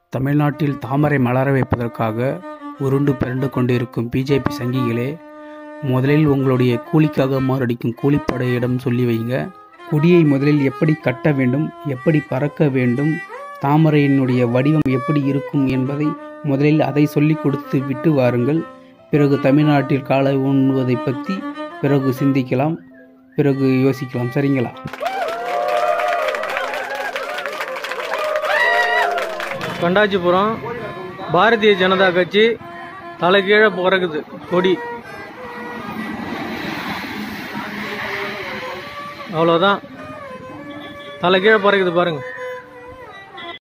தமிழ்நாட்டில் தாமரை மலர வைப்பதற்காக உருண்டு பிறண்டு கொண்டிருக்கும் பிஜேபி சங்கிகளே முதலில் உங்களுடைய கூலிக்காக மாரடிக்கும் கூலிப்படையிடம் சொல்லி வைங்க கொடியை முதலில் எப்படி கட்ட வேண்டும் எப்படி பறக்க வேண்டும் தாமரையினுடைய வடிவம் எப்படி இருக்கும் என்பதை முதலில் அதை சொல்லிக் கொடுத்து விட்டு வாருங்கள் பிறகு தமிழ்நாட்டில் காலை உண்ணுவதை பற்றி பிறகு சிந்திக்கலாம் பிறகு யோசிக்கலாம் சரிங்களா கண்டாச்சிபுரம் பாரதிய ஜனதா கட்சி தலைகீழே பிறகுது கொடி அவ்வளோதான் தலைகீழே பிறகுது பாருங்க